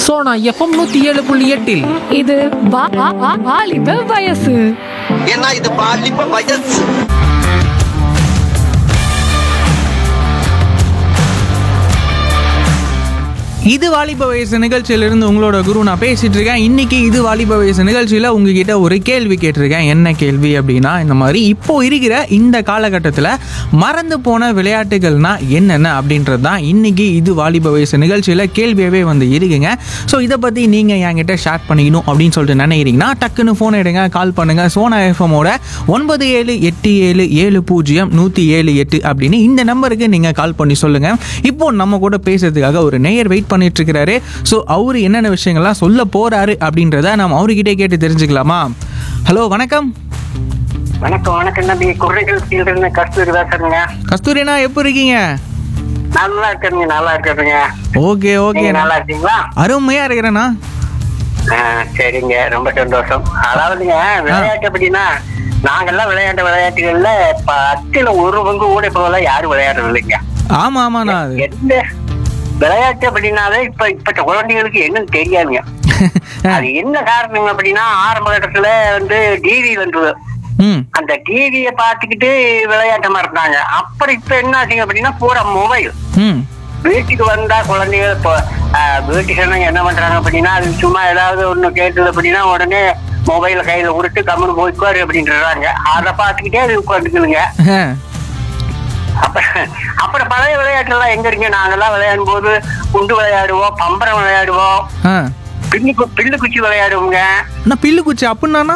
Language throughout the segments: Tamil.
சோனா எஃப்எம் நூத்தி ஏழு புள்ளி எட்டில் இது வா- வா- வா- வாலிப வயசு ஏன்னா இது பாலிப்ப வயசு இது வாலிப வயசு நிகழ்ச்சியிலிருந்து உங்களோட குரு நான் பேசிட்டு இருக்கேன் இன்னைக்கு இது வாலிப வயசு நிகழ்ச்சியில் உங்ககிட்ட ஒரு கேள்வி கேட்டிருக்கேன் என்ன கேள்வி அப்படின்னா இந்த மாதிரி இப்போ இருக்கிற இந்த காலகட்டத்தில் மறந்து போன விளையாட்டுகள்னா என்னென்ன அப்படின்றது தான் இன்னைக்கு இது வாலிப வயசு நிகழ்ச்சியில் கேள்வியாகவே வந்து இருக்குங்க ஸோ இதை பற்றி நீங்கள் என்கிட்ட ஷேர் பண்ணிக்கணும் அப்படின்னு சொல்லிட்டு நினைக்கிறீங்கன்னா டக்குன்னு ஃபோன் எடுங்க கால் பண்ணுங்க சோனா எஃப்எம்மோட ஒன்பது ஏழு எட்டு ஏழு ஏழு பூஜ்ஜியம் நூற்றி ஏழு எட்டு அப்படின்னு இந்த நம்பருக்கு நீங்கள் கால் பண்ணி சொல்லுங்கள் இப்போ நம்ம கூட பேசுறதுக்காக ஒரு நேயர் வெயிட் பண்ணிட்டு இருக்கிறாரு ஸோ அவர் என்னென்ன விஷயங்கள்லாம் சொல்ல போறாரு அப்படின்றத நம்ம அவர்கிட்டே கேட்டு தெரிஞ்சுக்கலாமா ஹலோ வணக்கம் வணக்கம் வணக்கம் நம்பி குறைகள் இருந்து கஸ்தூரி பேசுறேங்க கஸ்தூரினா எப்போ இருக்கீங்க நல்லா இருக்கிறீங்க நல்லா இருக்கிறீங்க ஓகே ஓகே நீங்க நல்லா இருக்கீங்களா அருமையா இருக்கிறேண்ணா ஆ, சரிங்க ரொம்ப சந்தோஷம் அதாவதுங்க விளையாட்டு அப்படின்னா நாங்கெல்லாம் விளையாண்ட விளையாட்டுகள்ல பத்துல ஒரு பங்கு கூட இப்ப யாரும் விளையாடுறது இல்லைங்க ஆமா ஆமாண்ணா அது எந்த விளையாட்டு அப்படின்னாலே இப்ப இப்ப குழந்தைகளுக்கு என்னன்னு தெரியாதுங்க அது என்ன காரணம் அப்படின்னா ஆரம்ப கட்டத்துல வந்து டிவி வந்தது ம் அந்த டிவியை பார்த்துக்கிட்டு விளையாட்ட மறந்தாங்க அப்புறம் இப்ப என்ன ஆச்சுங்க அப்படின்னா பூரா மொபைல் ம் வீட்டுக்கு வந்தா குழந்தைங்க இப்போ ஆஹ், வீட்டுக்கு என்ன என்ன பண்றாங்க அப்படின்னா அது சும்மா ஏதாவது ஒண்ணு கேட்டது அப்படின்னா உடனே மொபைல கையில கொடுத்து கம்முன்னு போய்க்குவாரு அப்படின்றாங்க அதை பார்த்துக்கிட்டே அது உட்காந்துக்குதுங்க ஆ. அப்புறம் அப்புறம் பழைய விளையாட்டு எல்லாம் எங்க இருக்கு நாங்கெல்லாம் விளையாடும் போது குண்டு விளையாடுவோம் பம்பரம் விளையாடுவோம் ஆ பில்லு கு- பில்லு குச்சி விளையாடுவோங்க அண்ணா பில்லு குச்சி அப்படின்னாண்ணா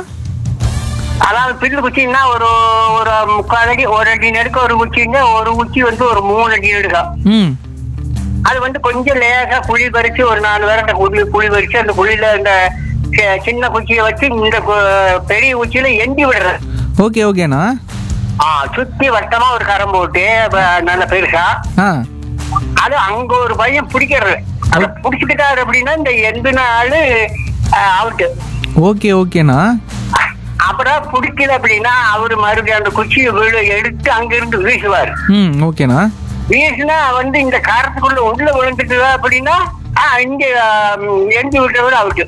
அதாவது பில்லு குச்சின்னா ஒரு ஒரு முக்கால் அடி ஒரு அடி நெடுக்க ஒரு குச்சிங்க ஒரு குச்சி வந்து ஒரு மூணு அடி நெடுக்கம் ம் அது வந்து கொஞ்சம் லேசா குழி பறிச்சு ஒரு நாலு பேர் அந்த குழி குழி பறிச்சு அந்த குழியில அந்த சி- சின்ன குச்சியை வச்சு இந்த கு- பெரிய குச்சியில எண்டி விடுறது ஓகே ஓகேண்ணா ஆ சுத்தி வட்டமா ஒரு கரம் போட்டு ப- நல்ல பெருசா ஆ அது அங்க ஒரு பையன் பிடிக்கிறது அதை பிடிச்சிக்கிட்டாரு அப்படின்னா இந்த எந்த நாள் அவுட்டு ஓகே ஓகேண்ணா அப்புறம் பிடிக்கல அப்படின்னா அவரு மறுபடியும் அந்த குச்சியை வீடு எடுத்து அங்கிருந்து வீசுவார் ம் ஓகேண்ணா வீசுனா வந்து இந்த காரத்துக்குள்ள உள்ள விழுந்துட்டு அப்படின்னா ஆ, இங்க எண்டி விட்டவர் அவுட்டு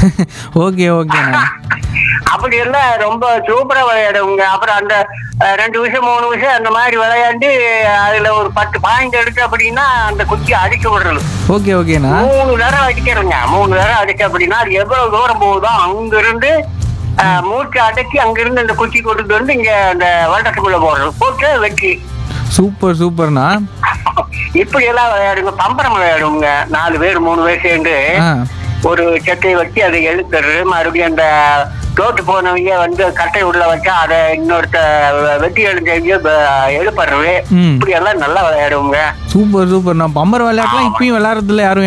ஓகே ஓகேண்ணா அப்படி எல்லாம் ரொம்ப சூப்பரா விளையாடுவாங்க அப்புறம் அந்த அஹ், ரெண்டு விஷயம் மூணு விஷயம் அந்த மாதிரி விளையாண்டு அதுல ஒரு பத்து பாயிண்ட் எடுத்து அப்படின்னா அந்த குச்சி அடிக்க விடுறது ஓகே ஓகேண்ணா மூணு நேரம் அடிக்கிறோங்க மூணு நேரம் அடிக்க அப்படின்னா அது எவ்வளவு தூரம் போகுதோ அங்க இருந்து அஹ், மூச்சு அடக்கி அங்கிருந்து அந்த குச்சி கொண்டு வந்து இங்க அந்த வட்டத்துக்குள்ள போடுறது போட்டு வெற்றி சூப்பர் சூப்பர்ண்ணா இப்படி எல்லாம் விளையாடுங்க பம்பரம் விளையாடுவோங்க நாலு பேர் மூணு பேர் சேர்ந்து ஆ ஒரு சட்டையை வச்சு அதை எழுத்துறது மறுபடியும் அந்த தோட்டு போனவங்க வந்து கட்டை உள்ள வச்சா அதை இன்னொருத்த வெட்டி எழுந்தவங்க எழுப்புறது ம். இப்படி எல்லாம் நல்லா விளையாடுவோங்க சூப்பர் சூப்பர் நான் பம்பர் விளையாட்டுலாம் இப்பயும் விளையாடுறதுல யாரும்